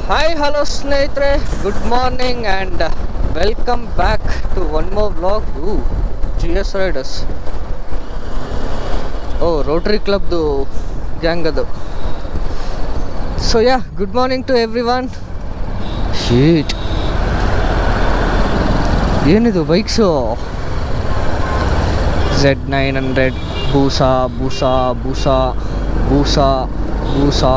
Hi hello ಸ್ನೇಹಿತರೆ good morning and welcome back to one more vlog G S riders ಓ Rotary ಕ್ಲಬ್ದು gang ಅದು so yeah good morning to everyone ಶೀಟ್ ಏನಿದು bikes Z nine hundred ಬೂಸಾ ಬೂಸಾ ಬೂಸಾ ಬೂಸಾ ಬೂಸಾ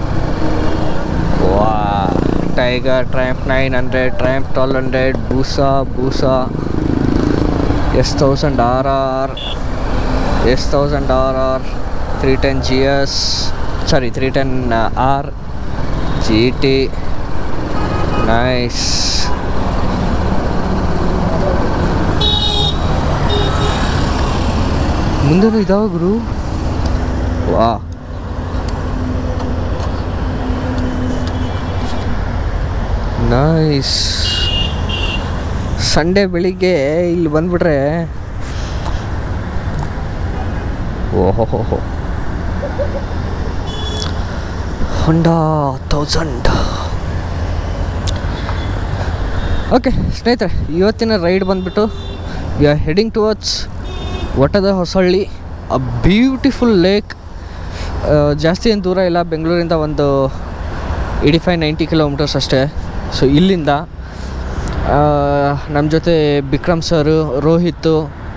ವಾ Tiger Triumph nine hundred Triumph twelve hundred ಬೂಸಾ ಬೂಸಾ S thousand R R S thousand R R three ten G S sorry three ten R G T nice ಮುಂದೆನೂ ಇದಾವ ಗುರು ವಾ ನೈಸ್ ಸಂಡೇ ಬೆಳಿಗ್ಗೆ ಇಲ್ಲಿ ಬಂದ್ಬಿಟ್ರೆ ಓಹೋ ಹೊಂಡಾ ತೌಸಂಡ್ ಓಕೆ ಸ್ನೇಹಿತರೆ ಇವತ್ತಿನ ರೈಡ್ ಬಂದ್ಬಿಟ್ಟು we are heading towards Ottada Hosahalli a beautiful lake ಜಾಸ್ತಿ ಏನು ದೂರ ಇಲ್ಲ ಬೆಂಗಳೂರಿಂದ ಒಂದು ಏಯ್ಟಿ ಫೈವ್ ನೈಂಟಿ ಕಿಲೋಮೀಟರ್ಸ್ ಅಷ್ಟೇ ಸೊ ಇಲ್ಲಿಂದ ನಮ್ಮ ಜೊತೆ Vikram sir Rohit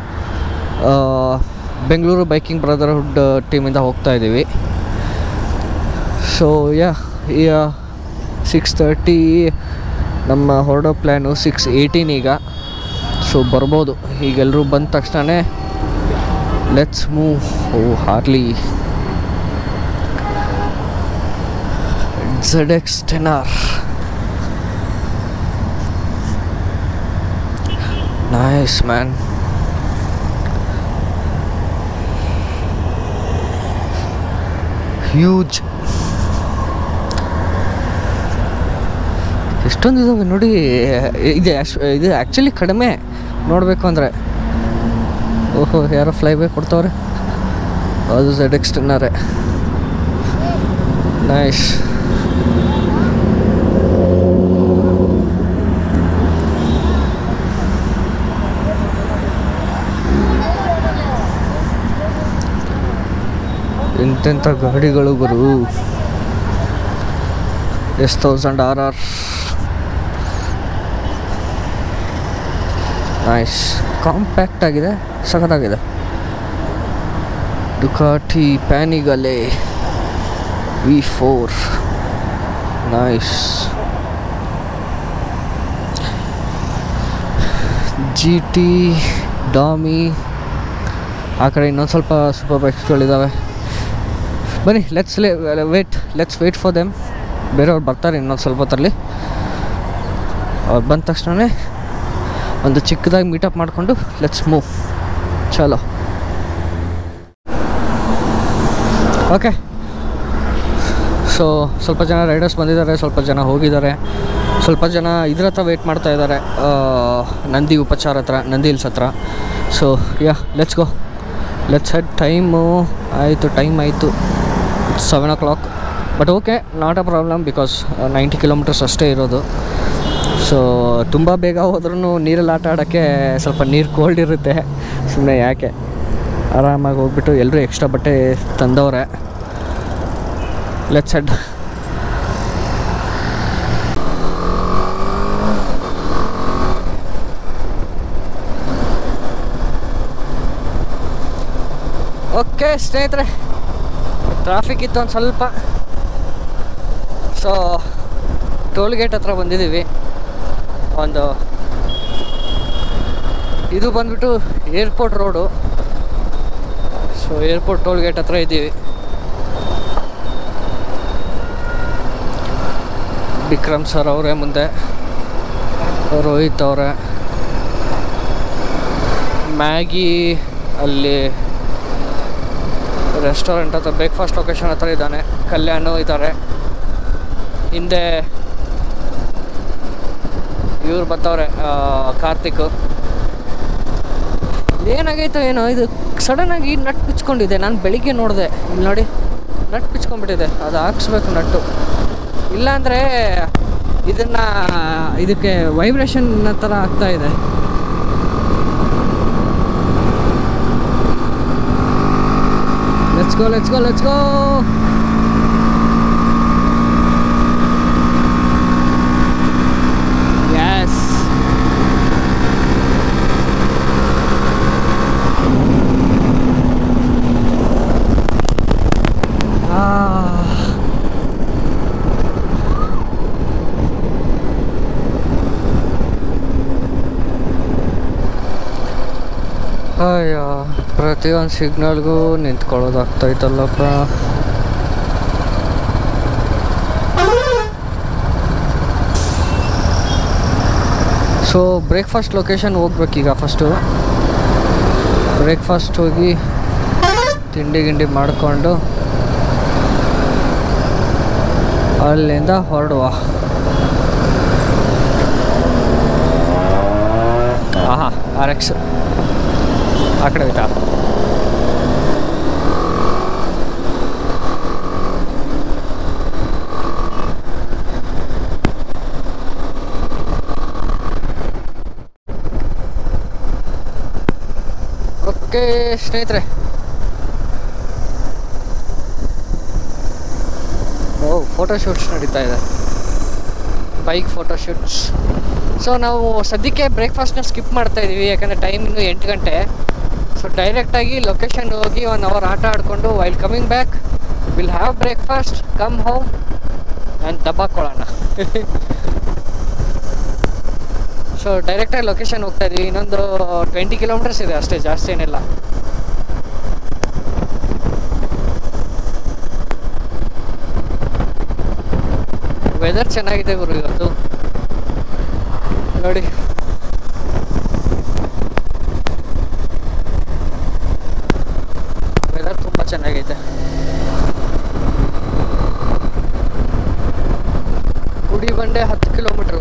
Bengaluru biking brotherhood ಟೀಮಿಂದ ಹೋಗ್ತಾ ಇದ್ದೀವಿ ಸೊ ಯಾ ಈ ಸಿಕ್ಸ್ ತರ್ಟಿ ನಮ್ಮ ಹೊರಡೋ ಪ್ಲ್ಯಾನು ಸಿಕ್ಸ್ ಏಯ್ಟೀನ್ ಈಗ ಸೊ ಬರ್ಬೋದು ಈಗೆಲ್ಲರೂ ಬಂದ ತಕ್ಷಣ let's move oh Harley Z X ten R nice man huge ಎಷ್ಟೊಂದು ಇದಾವೆ ನೋಡಿ ಇದೆ ಅಶ್ ಇದು ಆ್ಯಕ್ಚುಲಿ ಕಡಿಮೆ ನೋಡಬೇಕು ಅಂದರೆ ಓಹೋ ಯಾರೋ ಫ್ಲೈ ಬೈ ಕೊಡ್ತವ್ರೆ ಅದು ಝೆಡ್ ಎಕ್ಸ್ ಟೆನ್ನರೇ ನೈಸ್ ಎಂತೆಂಥ ಗಾಡಿಗಳು ಗುರು S thousand R R nice compact ಆಗಿದೆ ಸಖತ್ತಾಗಿದೆ Ducati Panigale V four nice G T ಡಾಮಿ ಆ ಕಡೆ ಇನ್ನೊಂದು ಸ್ವಲ್ಪ ಸೂಪರ್ ಬೈಕ್ಸ್ಗಳಿದ್ದಾವೆ ಬನ್ನಿ let's wait let's wait for them ಬೇರೆಯವ್ರು ಬರ್ತಾರೆ ಇನ್ನೊಂದು ಸ್ವಲ್ಪ ಹೊತ್ತಲ್ಲಿ ಅವ್ರು ಬಂದ ತಕ್ಷಣ ಒಂದು ಚಿಕ್ಕದಾಗಿ ಮೀಟಪ್ ಮಾಡಿಕೊಂಡು ಲೆಟ್ಸ್ ಮೂವ್ ಚಲೋ ಓಕೆ ಸೊ ಸ್ವಲ್ಪ ಜನ ರೈಡರ್ಸ್ ಬಂದಿದ್ದಾರೆ ಸ್ವಲ್ಪ ಜನ ಹೋಗಿದ್ದಾರೆ ಸ್ವಲ್ಪ ಜನ ಇದ್ರ ಹತ್ರ ವೆಯ್ಟ್ ಮಾಡ್ತಾ ಇದ್ದಾರೆ ನಂದಿ ಉಪಚಾರ ಹತ್ರ ನಂದಿ ಹಿಲ್ಸ್ ಹತ್ರ so yeah let's go let's head time ಆಯಿತು ಟೈಮ್ ಆಯಿತು seven o'clock but okay not a problem because ninety kilometres ಅಷ್ಟೇ ಇರೋದು ಸೊ ತುಂಬ ಬೇಗ ಹೋದ್ರೂ ನೀರಲ್ಲಿ ಆಟ ಆಡೋಕ್ಕೆ ಸ್ವಲ್ಪ ನೀರು ಕೋಲ್ಡ್ ಇರುತ್ತೆ ಸುಮ್ಮನೆ ಯಾಕೆ ಆರಾಮಾಗಿ ಹೋಗ್ಬಿಟ್ಟು ಎಲ್ಲರೂ ಎಕ್ಸ್ಟ್ರಾ ಬಟ್ಟೆ ತಂದವ್ರೆ ಲೆಟ್ಸ್ ಹೆಡ್ ಓಕೆ ಸ್ನೇಹಿತರೆ ಟ್ರಾಫಿಕ್ ಇತ್ತು ಒಂದು ಸ್ವಲ್ಪ ಸೊ ಟೋಲ್ ಗೇಟ್ ಹತ್ರ ಬಂದಿದ್ದೀವಿ ಒಂದು ಇದು ಬಂದ್ಬಿಟ್ಟು airport road so airport toll gate ಹತ್ರ ಇದ್ದೀವಿ ವಿಕ್ರಮ್ ಸರ್ ಅವರೇ ಮುಂದೆ ರೋಹಿತ್ ಅವರೇ ಮ್ಯಾಗಿ ಅಲ್ಲಿ ರೆಸ್ಟೋರೆಂಟ್ ಹತ್ರ ಬ್ರೇಕ್ಫಾಸ್ಟ್ ಲೊಕೇಶನ್ ಹತ್ರ ಇದ್ದಾನೆ ಕಲ್ಯಾಣು ಇದ್ದಾರೆ ಹಿಂದೆ ಇವ್ರು ಬರ್ತಾವ್ರೆ ಕಾರ್ತಿಕ್ ಏನಾಗೈತೋ ಏನೋ ಇದು ಸಡನ್ನಾಗಿ ನಟ್ ಬಿಚ್ಕೊಂಡಿದೆ ನಾನು ಬೆಳಿಗ್ಗೆ ನೋಡಿದೆ ಇಲ್ಲಿ ನೋಡಿ ನಟ್ ಬಿಚ್ಕೊಂಡ್ಬಿಟ್ಟಿದೆ ಅದು ಹಾಕ್ಸ್ಬೇಕು ನಟ್ಟು ಇಲ್ಲಾಂದರೆ ಇದನ್ನು ಇದಕ್ಕೆ ವೈಬ್ರೇಷನ್ ಥರ ಆಗ್ತಾ ಇದೆ let's go let's go let's go Yes. Ah. ಅಯ್ಯೋ ಪ್ರತಿಯೊಂದು ಸಿಗ್ನಲ್ಗೂ ನಿಂತ್ಕೊಳ್ಳೋದಾಗ್ತೈತಲ್ಲಪ್ಪ ಸೊ ಬ್ರೇಕ್ಫಾಸ್ಟ್ ಲೊಕೇಶನ್ ಹೋಗ್ಬೇಕೀಗ ಫಸ್ಟು ಬ್ರೇಕ್ಫಾಸ್ಟ್ ಹೋಗಿ ತಿಂಡಿ ಗಿಂಡಿ ಮಾಡಿಕೊಂಡು ಅಲ್ಲಿಂದ ಹೊರಡುವ ಆಹಾ ಆರ್ ಎಕ್ಸ್ ಆ ಕಡೆ ಹೋಯ್ತಾ ಓಕೆ ಸ್ನೇಹಿತರೆ ಓ ಫೋಟೋಶೂಟ್ಸ್ ನಡೀತಾ ಇದೆ ಬೈಕ್ ಫೋಟೋಶೂಟ್ಸ್ ಸೊ ನಾವು ಸದ್ಯಕ್ಕೆ ಬ್ರೇಕ್ಫಾಸ್ಟ್ನ ಸ್ಕಿಪ್ ಮಾಡ್ತಾ ಇದ್ದೀವಿ ಯಾಕಂದರೆ ಟೈಮ್ ಇನ್ನು ಎಂಟು ಗಂಟೆ ಸೊ ಡೈರೆಕ್ಟಾಗಿ ಲೊಕೇಶನ್ ಹೋಗಿ ಒನ್ ಅವರ್ ಆಟ ಆಡಿಕೊಂಡು while coming back will have breakfast come home and ದಬ್ಬಾಕೊಳ್ಳೋಣ ಸೊ ಡೈರೆಕ್ಟಾಗಿ ಲೊಕೇಶನ್ ಹೋಗ್ತಾ ಇದೀವಿ ಇನ್ನೊಂದು ಟ್ವೆಂಟಿ ಕಿಲೋಮೀಟರ್ಸ್ ಇದೆ ಅಷ್ಟೇ ಜಾಸ್ತಿ ಏನಿಲ್ಲ ವೆದರ್ ಚೆನ್ನಾಗಿದೆ ಗುರು ಇವತ್ತು ನೋಡಿ ವೆದರ್ ತುಂಬ ಚೆನ್ನಾಗೈತೆ ಗುಡಿ ಬಂಡೆ ಹತ್ತು ಕಿಲೋಮೀಟ್ರು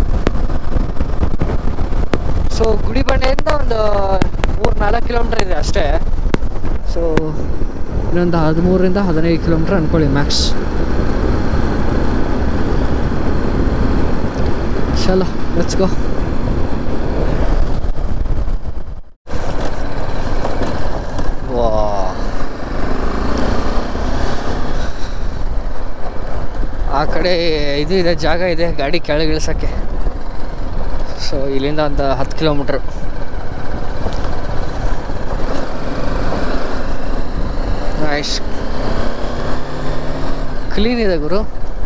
ಸೊ ಗುಡಿ ಬಂಡೆಯಿಂದ ಒಂದು ಮೂರು ನಾಲ್ಕು ಕಿಲೋಮೀಟ್ರ್ ಇದೆ ಅಷ್ಟೇ ಸೊ ಇನ್ನೊಂದು ಹದಿಮೂರರಿಂದ ಹದಿನೈದು ಕಿಲೋಮೀಟ್ರ್ ಅಂದ್ಕೊಳ್ಳಿ ಮ್ಯಾಕ್ಸ್ ಚಲೋ ಲೆಟ್ಸ್ ಗೋ ವಾ ಆ ಕಡೆ ಇದು ಇದೆ ಜಾಗ ಇದೆ ಗಾಡಿ ಕೆಳಗೆ ಇಳಿಸೋಕ್ಕೆ ಸೊ ಇಲ್ಲಿಂದ ಒಂದು ಹತ್ತು ಕಿಲೋಮೀಟ್ರ್ ನೈಸ್ ಕ್ಲೀನ್ ಇದೆ ಗುರು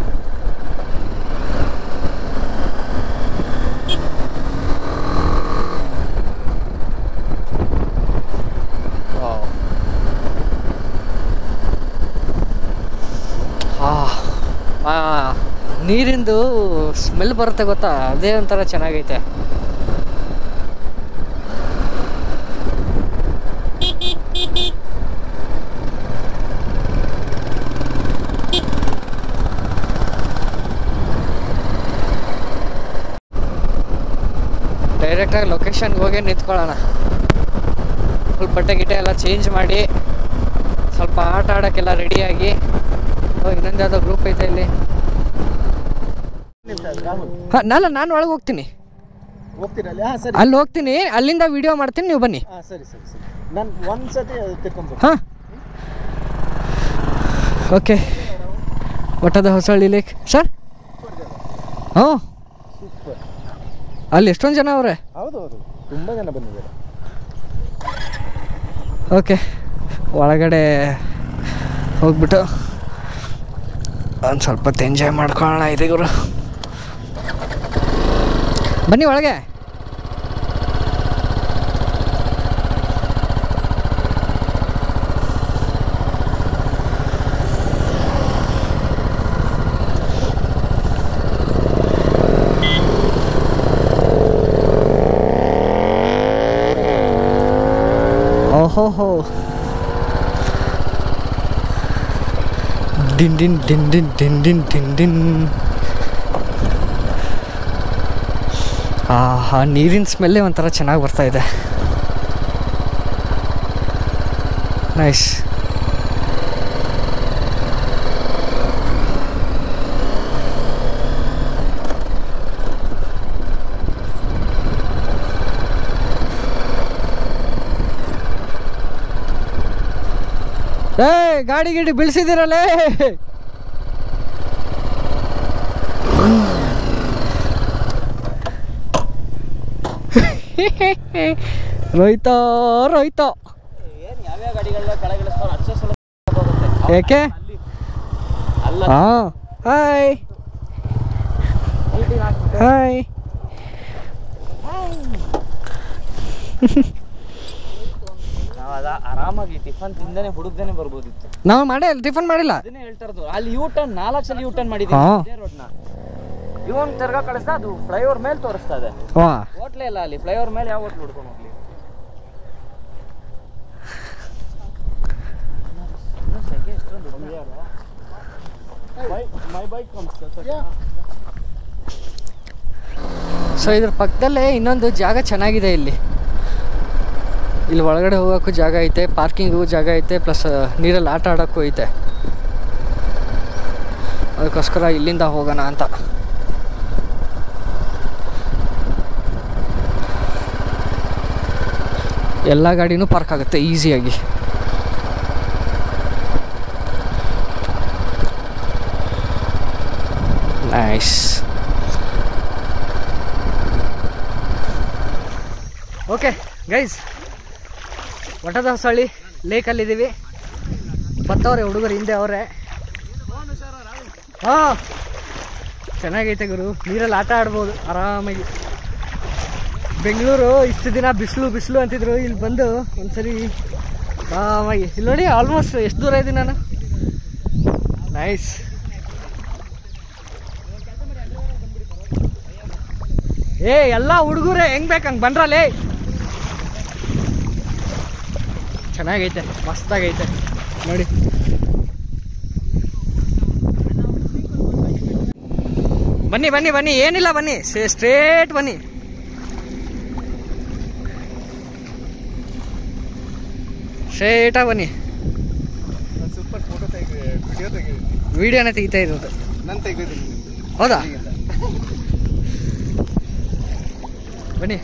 Wow. ಆ, ಆ, ನೀರಿಂದು ಸ್ಮೆಲ್ ಬರುತ್ತೆ ಗೊತ್ತಾ ಅದೇ ಒಂಥರ ಚೆನ್ನಾಗೈತೆ ಡೈರೆಕ್ಟಾಗಿ ಲೊಕೇಶನ್ಗೆ ಹೋಗಿ ನಿಂತ್ಕೊಳ್ಳೋಣ ಸ್ವಲ್ಪ ಬಟ್ಟೆ ಗಿಟ್ಟೆ ಎಲ್ಲ ಚೇಂಜ್ ಮಾಡಿ ಸ್ವಲ್ಪ ಆಟ ಆಡೋಕ್ಕೆಲ್ಲ ರೆಡಿಯಾಗಿ ಇನ್ನೊಂದು ಯಾವುದೋ ಗ್ರೂಪ್ ಐತೆ ಇಲ್ಲಿ ಹಾಂ ನಾಲ್ಲ ನಾನು ಒಳಗೆ ಹೋಗ್ತೀನಿ ಹೋಗ್ತೀರಲ್ಲಿ ಹಾಂ ಸರಿ ಅಲ್ಲಿ ಹೋಗ್ತೀನಿ ಅಲ್ಲಿಂದ ವಿಡಿಯೋ ಮಾಡ್ತೀನಿ ನೀವು ಬನ್ನಿ ಹಾಂ ಸರಿ ಸರಿ ಸರಿ ನಾನು ಒಂದು ಸತಿ ತಿರ್ಕೊಂಬೋದು ಹಾಂ okay Ottada Hosahalli lake sir ಹ್ಞೂ ಸೂಪರ್ ಅಲ್ಲಿ ಎಷ್ಟೊಂದು ಜನ ಅವರೇ ಹೌದು ಹೌದು ತುಂಬ ಜನ ಬಂದಿದ್ದಾರೆ ಓಕೆ ಒಳಗಡೆ ಹೋಗ್ಬಿಟ್ಟು ಒಂದು ಸ್ವಲ್ಪ ಹೊತ್ತು ಎಂಜಾಯ್ ಮಾಡ್ಕೊಳ್ಳೋಣ ಇದೆ ಗುರು ಬನ್ನಿ ಒಳಗೆ ಓಹೋ ಡಿನ್ ಡಿನ್ ಡಿನ್ ಡಿನ್ ಡಿನ್ ಡಿನ್ ಡಿನ್ ಡಿನ್ ಆ ನೀರಿನ ಸ್ಮೆಲ್ಲೇ ಒಂಥರ ಚೆನ್ನಾಗಿ ಬರ್ತಾ ಇದೆ ನೈಸ್ ಏ ಗಾಡಿ ಗಿಡಿ ಬೀಳ್ಸಿದಿರಲ್ಲೇ ರೈತ ರೈತ ಏನು ಯಾವ್ಯಾವ ಗಾಡಿಗಳನ್ನ ಕೆಳಗಿಳಿಸ್ತಾರೆ ಹಚ್ಚೋ ಸಲ ಹೋಗುತ್ತೆ ಯಾಕೆ ಅಲ್ಲ ಹಾಂ ಹಾಯ್ ಹಾಯ್ ನಾವು ಅದ ಆರಾಮಾಗಿ ಟಿಫನ್ ತಿಂದೇನೆ ಹುಡುಗ್ದೇನೆ ಬರ್ಬೋದಿತ್ತು ನಾವು ಮಾಡೇ ಟಿಫನ್ ಮಾಡಿಲ್ಲ ಅದನ್ನೇ ಹೇಳ್ತಾ ಇರೋದು ಅಲ್ಲಿ ಯೂ ಟರ್ನ್ ನಾಲ್ಕು ಸಲ ಯೂ ಟರ್ನ್ ಮಾಡಿದ್ದೀವಿ ಹಾ. ಇದೇ ರೋಡ್ನ ಇವನ್ ತಿರ್ಗಾ ಕಳಿಸ್ತಾ ಅದು ಫ್ಲೈಓವರ್ ಮೇಲೆ ತೋರಿಸ್ತಾ ಇದೆ ವಾ ಹೋಟ್ಲೇ ಇಲ್ಲ ಅಲ್ಲಿ ಫ್ಲೈಓವರ್ ಮೇಲೆ ಯಾವ ಹೋಟ್ಲು ಹುಡ್ಕೊಂಡು ಹೋಗ್ಲಿ ಇನ್ನೂ ಸೆಕೆ ಎಷ್ಟೊಂದು ಮೈ ಬೈಕ್ ಸೊ ಇದ್ರ ಪಕ್ಕದಲ್ಲೇ ಇನ್ನೊಂದು ಜಾಗ ಚೆನ್ನಾಗಿದೆ ಇಲ್ಲಿ ಇಲ್ಲಿ ಒಳಗಡೆ ಹೋಗೋಕ್ಕೂ ಜಾಗ ಐತೆ ಪಾರ್ಕಿಂಗಿಗೂ ಜಾಗ ಐತೆ ಪ್ಲಸ್ ನೀರಲ್ಲಿ ಆಟ ಆಡೋಕ್ಕೂ ಐತೆ ಅದಕ್ಕೋಸ್ಕರ ಇಲ್ಲಿಂದ ಹೋಗೋಣ ಅಂತ ಎಲ್ಲ ಗಾಡಿನೂ ಪಾರ್ಕ್ ಆಗುತ್ತೆ ಈಸಿಯಾಗಿ nice okay guys Ottada Hosahalli ಲೇಕಲ್ಲಿದ್ದೀವಿ ಬತ್ತವ್ರೆ ಹುಡುಗರು ಹಿಂದೆ ಅವರೇ ಹಾಂ ಚೆನ್ನಾಗೈತೆ ಗುರು ನೀರಲ್ಲಿ ಆಟ ಆಡ್ಬೋದು ಆರಾಮಾಗಿ ಬೆಂಗಳೂರು ಇಷ್ಟು ದಿನ ಬಿಸಿಲು ಬಿಸಿಲು ಅಂತಿದ್ರು ಇಲ್ಲಿ ಬಂದು ಒಂದ್ಸರಿ ಆರಾಮಾಗಿ ಇಲ್ಲಿ ನೋಡಿ ಆಲ್ಮೋಸ್ಟ್ ಎಷ್ಟು ದೂರ ಇದ್ದೀನಿ ನಾನು ನೈಸ್ ಏ ಎಲ್ಲ ಹುಡುಗರೇ ಹೆಂಗ್ ಬೇಕು ಹಂಗೆ ಬಂದ್ರಲ್ಲೇ ಚೆನ್ನಾಗೈತೆ ಮಸ್ತಾಗೈತೆ ನೋಡಿ ಬನ್ನಿ ಬನ್ನಿ ಬನ್ನಿ ಏನಿಲ್ಲ ಬನ್ನಿ ಸ್ಟ್ರೇಟ್ ಬನ್ನಿ ಸ್ಟ್ರೇಟಾಗಿ ಬನ್ನಿ ಸೂಪರ್ ಫೋಟೋ ತೆಗಿ ವಿಡಿಯೋ ತೆಗಿದ್ದೀನಿ ವಿಡಿಯೋನ ತೆಗಿತಾ ಇರೋದು ನಾನು ತೆಗಿದ್ದೀನಿ ಹೌದಾ ಬನ್ನಿ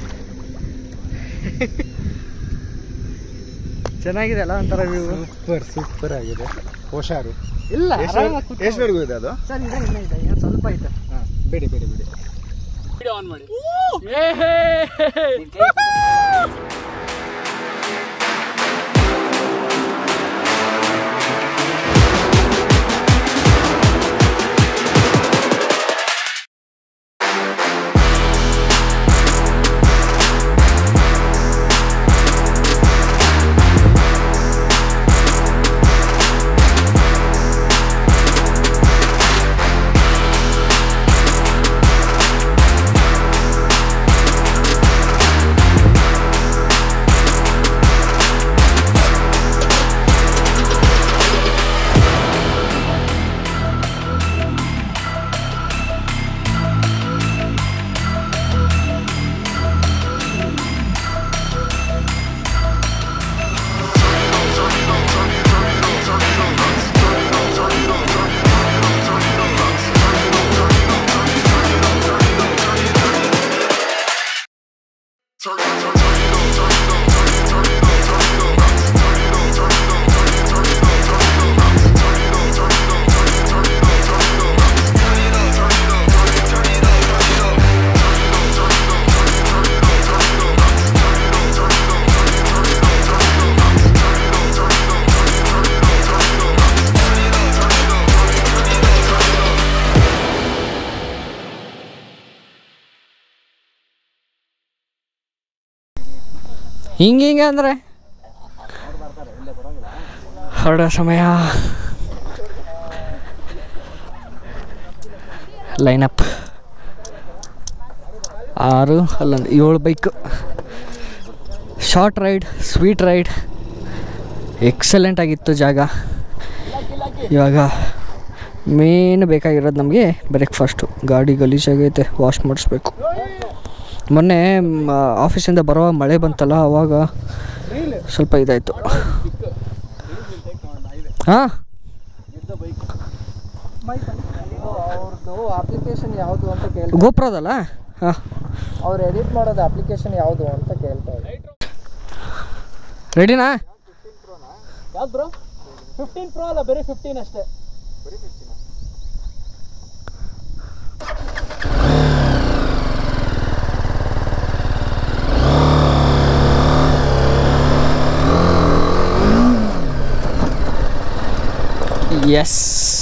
ಚೆನ್ನಾಗಿದೆ ಅಲ್ಲ ಒಂಥರ ವ್ಯೂ ಸೂಪರ್ ಸೂಪರ್ ಆಗಿದೆ ಹುಷಾರು ಇಲ್ಲ ಆರಾಮಾಗಿ ಕೂತ್ಕೊ- ಎಷ್ಟವರೆಗೂ ಇದೆ ಅದು ಸರ್ ಇದೆ ಇನ್ನೂ ಇದೆ ಇನ್ನೂ ಸ್ವಲ್ಪ ಐತೆ ಹಾಂ ಬೇಡಿ ಬೇಡಿ ಬೇಡಿ ಹಿಂಗೆ ಹಿಂಗೆ ಅಂದರೆ ಹೊರಡೋ ಸಮಯ ಲೈನಪ್ ಆರು ಅಲ್ಲೊಂದು ಏಳು bike short ride sweet ride excellent ಆಗಿತ್ತು ಜಾಗ ಇವಾಗ ಮೇನ್ ಬೇಕಾಗಿರೋದು ನಮಗೆ ಬ್ರೇಕ್ಫಾಸ್ಟು ಗಾಡಿ ಗಲೀಜಾಗೈತೆ ವಾಶ್ ಮಾಡಿಸ್ಬೇಕು ಮೊನ್ನೆ ಮ್, ಆಫೀಸಿಂದ ಬರೋ ಮಳೆ ಬಂತಲ್ಲ ಅವಾಗ ಸ್ವಲ್ಪ ಇದಾಯಿತು ಹಾಂ ಅವ್ರದ್ದು ಅಪ್ಲಿಕೇಶನ್ ಯಾವುದು ಅಂತ ಕೇಳ್ತಾ ಗೋಪ್ರದಲ್ಲ ಹಾಂ ಅವ್ರು ಎಡಿಟ್ ಮಾಡೋದು ಅಪ್ಲಿಕೇಶನ್ ಯಾವುದು ಅಂತ ಕೇಳ್ತಾ ಇದ್ದಾರೆ ರೆಡಿನಾ ಯಾವ್ದು ಬ್ರೋ ಫಿಫ್ಟೀನ್ ಪ್ರೋ ಅಲ್ಲ ಬರೀ ಫಿಫ್ಟೀನ್ ಅಷ್ಟೇ ಎಸ್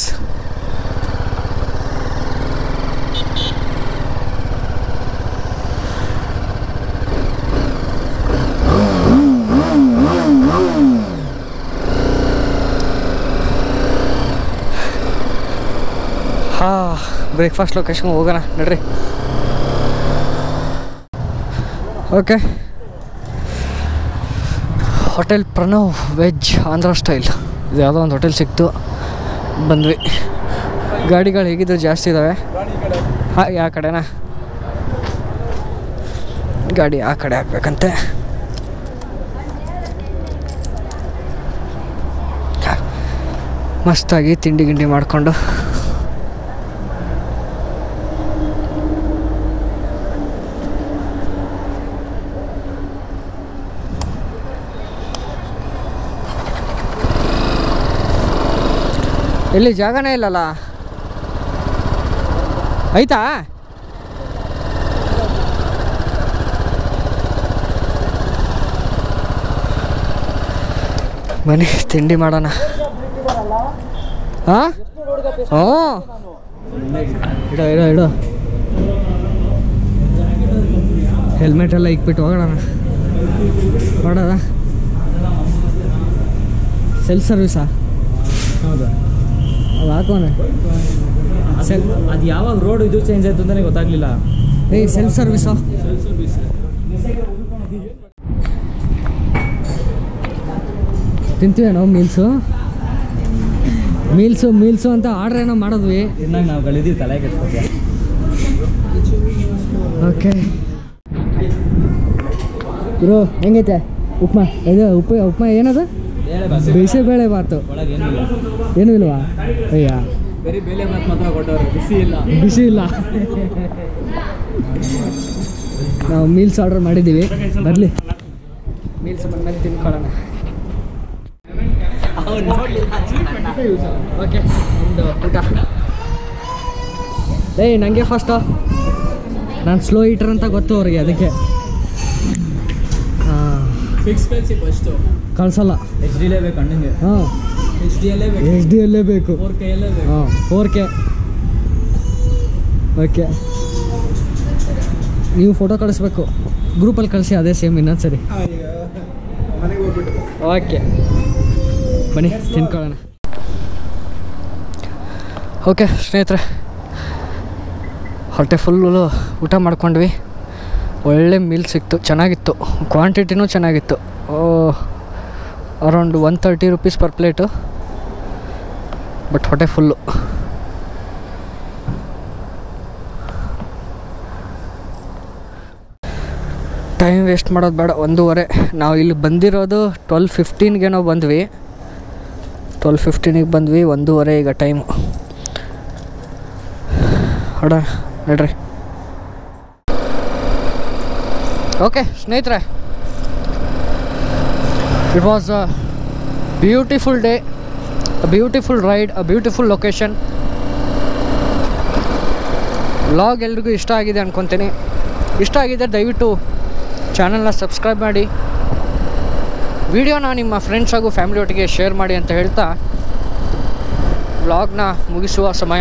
ಹಾ ಬ್ರೇಕ್ಫಾಸ್ಟ್ ಲೊಕೇಶನ್ ಹೋಗೋಣ ನಡ್ರಿ okay hotel Pranav veg Andhra style ಇದು ಯಾವುದೋ ಒಂದು ಹೋಟೆಲ್ ಸಿಕ್ತು ಬಂದ್ವಿ ಗಾಡಿಗಳು ಹೇಗಿದ್ರು ಜಾಸ್ತಿ ಇದ್ದಾವೆ ಹಾಂ ಯಾವ ಕಡೆನಾ ಗಾಡಿ ಆ ಕಡೆ ಹಾಕ್ಬೇಕಂತೆ ಮಸ್ತಾಗಿ ತಿಂಡಿ ಗಿಂಡಿ ಮಾಡಿಕೊಂಡು ಎಲ್ಲಿ ಜಾಗನೇ ಇಲ್ಲಲ್ಲ ಆಯ್ತಾ ಬನ್ನಿ ತಿಂಡಿ ಮಾಡೋಣ ಹಾಂ ಹ್ಞೂ ಇಡೋ ಇಡೋ ಇಡೋ ಹೆಲ್ಮೆಟ್ ಎಲ್ಲ ಇಕ್ಬಿಟ್ಟು ಹೋಗೋಣ ನೋಡೋದ ಸೆಲ್ಫ್ ಸರ್ವಿಸಾ ಹೌದಾ ಅದು ಹಾಕೋನೆ ಸೆಲ್ ಅದು ಯಾವಾಗ ರೋಡ್ ಇದು ಚೇಂಜ್ ಆಯ್ತು ಅಂತಾನೆ ಗೊತ್ತಾಗ್ಲಿಲ್ಲ ಏಯ್ ಸೆಲ್ಫ್ ಸರ್ವಿಸಾ ತಿಂತೀವಿ ನಾವು ಮೀಲ್ಸು ಮೀಲ್ಸು ಮೀಲ್ಸು ಅಂತ ಆರ್ಡ್ರ್ ಏನೋ ಮಾಡಿದ್ವಿ ಇನ್ನಾಗ ನಾವು ಗಳಿದೀವಿ ತಲೆ ಕೆಡ್ಸ್ಕೊತೀಯ ಓಕೆ ಬ್ರೋ ಹೆಂಗೈತೆ ಉಪ್ಮಾ ಇದು ಉಪ್ಪ ಉಪ್ಮಾ ಏನದು ಬಿಸಿಬೇಳೆ ಬಾತು ಒಳಗೆ ಏನಿಲ್ಲ ಏನೂ ಇಲ್ವಾ ಅಯ್ಯ ಬರೀ ಬೇಲೆ ಮಾತು ಮಾತ್ರ ಕೊಟ್ಟವ್ರು ಬಿಸಿ ಇಲ್ಲ ಬಿಸಿ ಇಲ್ಲ ನಾವು ಮೀಲ್ಸ್ ಆರ್ಡರ್ ಮಾಡಿದ್ದೀವಿ ಬರಲಿ ಮೀಲ್ಸ್ ಬಂದ್ಮೇಲೆ ತಿನ್ಕೊಳ್ಳೋಣ ಓಕೆ ಒಂದು ಊಟ ಏಯ್ ನನಗೆ ಫಸ್ಟು ನಾನು ಸ್ಲೋ ಈಟರ್ ಅಂತ ಗೊತ್ತು ಅವ್ರಿಗೆ ಅದಕ್ಕೆ ಹಾಂ ಫಿಕ್ಸ್ ಪೆನ್ಸಿ ಫಸ್ಟು ಕಳ್ಸಲ್ಲ ಎಚ್ ಡಿಲೇ ಬೇಕು ಅಣ್ಣಂಗೆ ಹಾಂ ಎಚ್ ಡಿ ಅಲ್ಲೇ ಬೇಕು ಎಚ್ ಡಿ ಅಲ್ಲೇ ಬೇಕು ಫೋರ್ ಕೆ ಅಲ್ಲೇ ಬೇಕು ಹಾಂ ಫೋರ್ ಕೆ ಓಕೆ ನೀವು ಫೋಟೋ ಕಳಿಸ್ಬೇಕು ಗ್ರೂಪಲ್ಲಿ ಕಳಿಸಿ ಅದೇ ಸೇಮ್ ಇನ್ನೊಂದು ಸರಿ ಮನೆಗೆ ಹೋಗ್ಬಿಟ್ಟು ಓಕೆ ಬನ್ನಿ ತಿನ್ಕೊಳ್ಳೋಣ ಓಕೆ ಸ್ನೇಹಿತರೆ ಹೊಟ್ಟೆ ಫುಲ್ಲು ಊಟ ಮಾಡ್ಕೊಂಡ್ವಿ ಒಳ್ಳೆ ಮೀಲ್ ಸಿಕ್ತು ಚೆನ್ನಾಗಿತ್ತು ಕ್ವಾಂಟಿಟಿನೂ ಚೆನ್ನಾಗಿತ್ತು around one thirty rupees per plate but ಹೊಟ್ಟೆ ಫುಲ್ಲು ಟೈಮ್ ವೇಸ್ಟ್ ಮಾಡೋದು ಬೇಡ ಒಂದೂವರೆ ನಾವು ಇಲ್ಲಿ ಬಂದಿರೋದು ಟ್ವೆಲ್ ಫಿಫ್ಟೀನ್ಗೇನೋ ಬಂದ್ವಿ ಟ್ವೆಲ್ ಫಿಫ್ಟೀನಿಗೆ ಬಂದ್ವಿ ಒಂದೂವರೆ ಈಗ ಟೈಮು ಹೊಡ ನಡ್ರಿ ಓಕೆ ಸ್ನೇಹಿತರೆ it was a beautiful day a beautiful ride a beautiful location vlog ಎಲ್ರಿಗೂ ಇಷ್ಟ ಆಗಿದೆ ಅನ್ಕೊತೀನಿ ಇಷ್ಟ ಆಗಿದೆ ದಯವಿಟ್ಟು ಚಾನಲ್ನ ಸಬ್ಸ್ಕ್ರೈಬ್ ಮಾಡಿ ವಿಡಿಯೋನ ನಿಮ್ಮ ಫ್ರೆಂಡ್ಸ್ ಹಾಗೂ ಫ್ಯಾಮಿಲಿ ಒಟ್ಟಿಗೆ ಶೇರ್ ಮಾಡಿ ಅಂತ ಹೇಳ್ತಾ ವ್ಲಾಗ್ನ ಮುಗಿಸುವ ಸಮಯ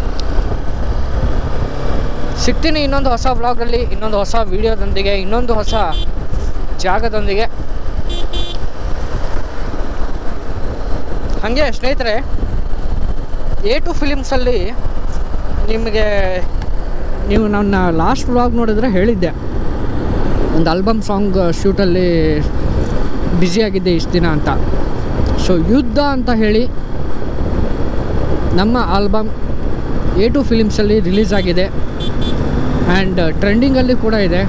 ಸಿಗ್ತೀನಿ ಇನ್ನೊಂದು ಹೊಸ ವ್ಲಾಗಲ್ಲಿ ಇನ್ನೊಂದು ಹೊಸ ವಿಡಿಯೋದೊಂದಿಗೆ ಇನ್ನೊಂದು ಹೊಸ ಜಾಗದೊಂದಿಗೆ ಹಾಗೆ ಸ್ನೇಹಿತರೆ ಎ ಟು ಫಿಲಿಮ್ಸಲ್ಲಿ ನಿಮಗೆ ನೀವು ನನ್ನ ಲಾಸ್ಟ್ ವ್ಲಾಗ್ ನೋಡಿದ್ರೆ ಹೇಳಿದ್ದೆ ಒಂದು ಆಲ್ಬಮ್ ಸಾಂಗ್ ಶೂಟಲ್ಲಿ ಬ್ಯುಸಿಯಾಗಿದ್ದೆ ಇಷ್ಟು ದಿನ ಅಂತ ಸೊ ಯುದ್ಧ ಅಂತ ಹೇಳಿ ನಮ್ಮ ಆಲ್ಬಮ್ ಎ ಟು ಫಿಲಿಮ್ಸಲ್ಲಿ ರಿಲೀಸ್ ಆಗಿದೆ ಆ್ಯಂಡ್ ಟ್ರೆಂಡಿಂಗಲ್ಲಿ ಕೂಡ ಇದೆ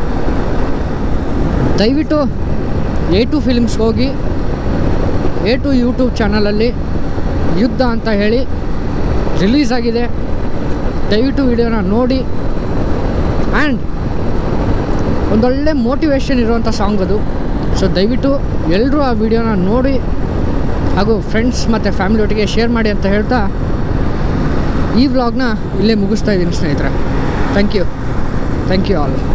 ದಯವಿಟ್ಟು ಎ ಟು ಫಿಲಿಮ್ಸ್ಗೆ ಹೋಗಿ ಎ ಟು ಯೂಟ್ಯೂಬ್ ಚಾನಲಲ್ಲಿ ಯುದ್ಧ ಅಂತ ಹೇಳಿ ರಿಲೀಸ್ ಆಗಿದೆ ದಯವಿಟ್ಟು ವಿಡಿಯೋನ ನೋಡಿ ಆ್ಯಂಡ್ ಒಂದೊಳ್ಳೆ ಮೋಟಿವೇಶನ್ ಇರುವಂಥ ಸಾಂಗ್ ಅದು ಸೊ ದಯವಿಟ್ಟು ಎಲ್ಲರೂ ಆ ವಿಡಿಯೋನ ನೋಡಿ ಹಾಗೂ ಫ್ರೆಂಡ್ಸ್ ಮತ್ತು ಫ್ಯಾಮಿಲಿ ಒಟ್ಟಿಗೆ ಶೇರ್ ಮಾಡಿ ಅಂತ ಹೇಳ್ತಾ ಈ ವ್ಲಾಗ್ನ ಇಲ್ಲೇ ಮುಗಿಸ್ತಾ ಇದ್ದೀನಿ ಸ್ನೇಹಿತರೆ thank you thank you all